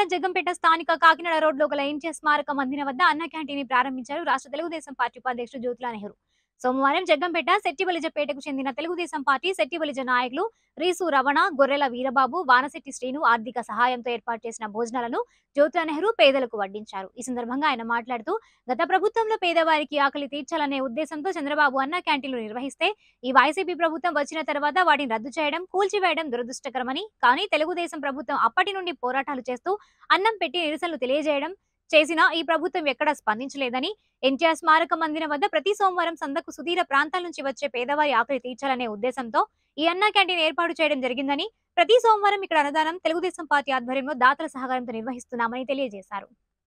జిల్లా జగ్గంపేట స్థానిక కాకినాడ రోడ్లో గల ఎన్టీఆర్ స్మారక మందిరం వద్ద అన్న క్యాంటీన్ ప్రారంభించారు రాష్ట్ర తెలుగుదేశం పార్టీ ఉపాధ్యక్షుడు జ్యోతిలా నెహ్రూ సోమవారం జగ్గంపేట శెట్టిబలిజపేటకు చెందిన తెలుగుదేశం పార్టీ శెట్టిబలిజ నాయకులు రీసు రమణ గొర్రెల వీరబాబు వానశెట్టి శ్రీను ఆర్థిక సహాయంతో ఏర్పాటు చేసిన భోజనాలను జ్యోతిలా నెహ్రూ పేదలకు వడ్డించారు ఈ సందర్భంగా ఆయన మాట్లాడుతూ గత ప్రభుత్వంలో పేదవారికి ఆకలి తీర్చాలనే ఉద్దేశంతో చంద్రబాబు అన్న క్యాంటీన్లు నిర్వహిస్తే ఈ వైసీపీ ప్రభుత్వం వచ్చిన తర్వాత వాటిని రద్దు చేయడం కూల్చివేయడం దురదృష్టకరమని కానీ తెలుగుదేశం ప్రభుత్వం అప్పటి నుండి పోరాటాలు చేస్తూ అన్నం పెట్టి నిరసనలు తెలియజేయడం చేసినా ఈ ప్రభుత్వం ఎక్కడా స్పందించలేదని ఎన్టీఆర్ స్మారక మందిరం వద్ద ప్రతి సోమవారం సందకు సుదీర ప్రాంతాల నుంచి వచ్చే పేదవారి ఆకలి తీర్చాలనే ఉద్దేశంతో ఈ అన్నా క్యాంటీన్ ఏర్పాటు చేయడం జరిగిందని ప్రతి సోమవారం ఇక్కడ అన్నదానం తెలుగుదేశం పార్టీ ఆధ్వర్యంలో దాతల సహకారంతో నిర్వహిస్తున్నామని తెలియజేశారు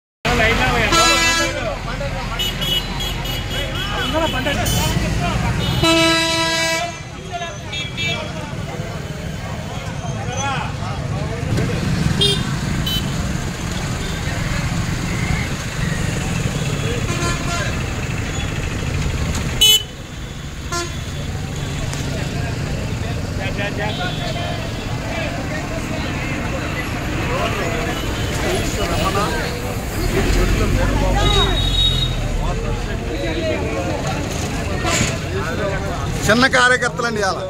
చిన్న కార్యకర్తలండి ఇవాళ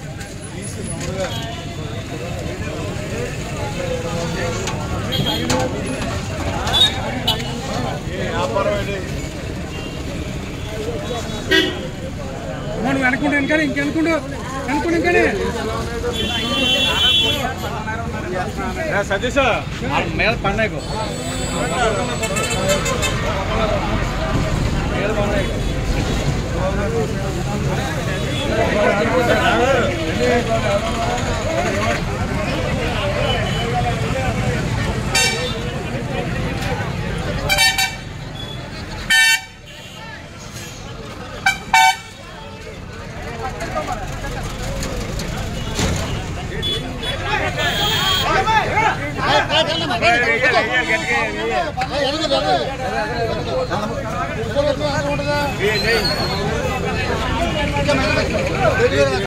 మనం వెనకుంటే వెనకాలి ఇంకెనుకుంటూ వెనకుంటే ఇంకానే సతీష్ మీద పండగ